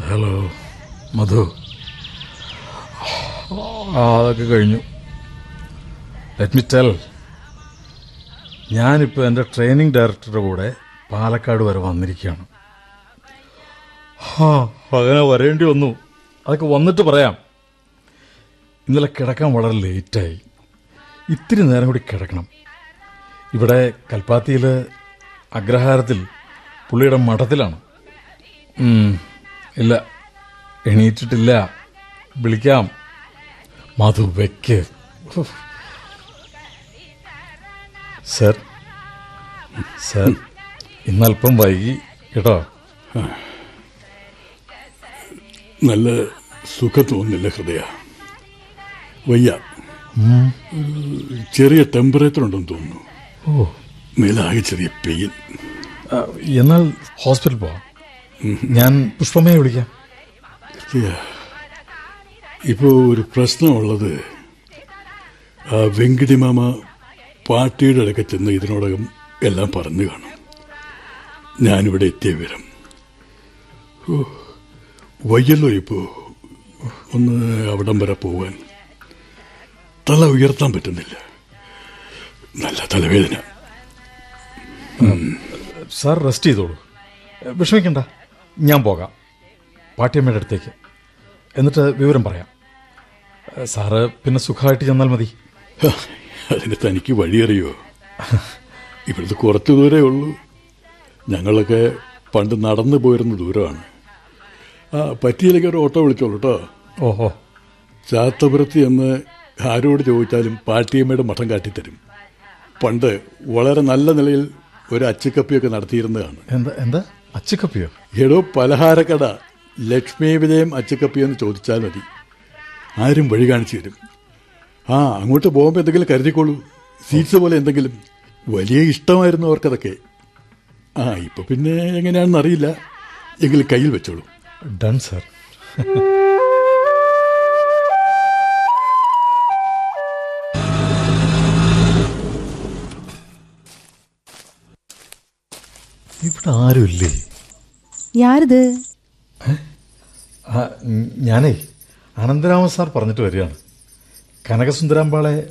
Hello മധു ആ അതൊക്കെ കഴിഞ്ഞു ലെറ്റ് മി ടെൽ ഞാനിപ്പോൾ എൻ്റെ ട്രെയിനിങ് ഡയറക്ടറുടെ കൂടെ പാലക്കാട് വരെ വന്നിരിക്കുകയാണ് ആ അങ്ങനെ വരേണ്ടി വന്നു അതൊക്കെ വന്നിട്ട് പറയാം ഇന്നലെ കിടക്കാൻ വളരെ ലേറ്റായി ഇത്തിരി നേരം കൂടി കിടക്കണം ഇവിടെ കൽപ്പാത്തിയിൽ അഗ്രഹാരത്തിൽ പുള്ളിയുടെ മഠത്തിലാണ് ഉം, ഇല്ല എണീറ്റിട്ടില്ല വിളിക്കാം മധു വെക്ക് ഉഫ്. സർ സർ ഇന്നല്പം വൈകി കേട്ടോ നല്ല സുഖം തോന്നുന്നില്ല ഹൃദയ വയ്യ ഒരു ചെറിയ ടെമ്പറേച്ചർ ഉണ്ടെന്ന് തോന്നുന്നു ഓ മേലാകെ ചെറിയ പെയിൻ ആ, എന്നാൽ ഹോസ്പിറ്റൽ പോവാം ഞാൻ പുഷ്പമ്മയെ വിളിക്കാം ഹൃദയ ഇപ്പോൾ ഒരു പ്രശ്നമുള്ളത് ആ വെങ്കിടി മാമ പാർട്ടിയുടെ അടുക്ക ചെന്ന് ഇതിനോടകം എല്ലാം പറഞ്ഞു കാണും ഞാനിവിടെ എത്തിയ വിവരം ഓ, വയ്യല്ലോ ഇപ്പോൾ ഒന്ന് അവിടം വരെ പോവാൻ തല ഉയർത്താൻ പറ്റുന്നില്ല നല്ല തലവേദന സാർ റെസ്റ്റ് ചെയ്തോളൂ വിഷമിക്കണ്ട ഞാൻ പോകാം പാട്ടിയമ്മയുടെ അടുത്തേക്ക് എന്നിട്ട് വിവരം പറയാം സാറ് പിന്നെ സുഖമായിട്ട് ചെന്നാൽ മതി ഹ, അതിന് തനിക്ക് വഴിയറിയോ ഇവിടുത്തെ കുറച്ച് ദൂരേ ഉള്ളൂ ഞങ്ങളൊക്കെ പണ്ട് നടന്നു പോയിരുന്ന ദൂരമാണ് ആ പറ്റിയില്ലെങ്കിൽ ഒരു ഓട്ടോ വിളിച്ചോളൂ കേട്ടോ ഓഹോ ചാത്തപുരത്ത് എന്ന് ആരോട് ചോദിച്ചാലും പാട്ടിയമ്മയുടെ മഠം കാട്ടിത്തരും പണ്ട് വളരെ നല്ല നിലയിൽ ഒരു അച്ചുക്കപ്പിയൊക്കെ നടത്തിയിരുന്നതാണ് എന്താ എന്താ അച്ചുക്കപ്പിയോ എടോ പലഹാരക്കട ലക്ഷ്മി വിജയം അച്ചുക്കപ്പി എന്ന് ചോദിച്ചാൽ മതി ആരും വഴി കാണിച്ചു തരും ആ അങ്ങോട്ട് പോകുമ്പോൾ എന്തെങ്കിലും കരുതിക്കോളൂ സീറ്റ്സ് പോലെ എന്തെങ്കിലും വലിയ ഇഷ്ടമായിരുന്നു അവർക്കതൊക്കെ ആ ഇപ്പൊ പിന്നെ എങ്ങനെയാണെന്ന് അറിയില്ല എങ്കിലും കയ്യിൽ വെച്ചോളൂ ഡൺ സാർ ഇവിടെ ആരുമില്ലേ யாருது ആ, ഉം, ഞാനേ അനന്തരാമൻ സാർ പറഞ്ഞിട്ട് വരികയാണ് കനകസുന്ദരാമ്പാളെ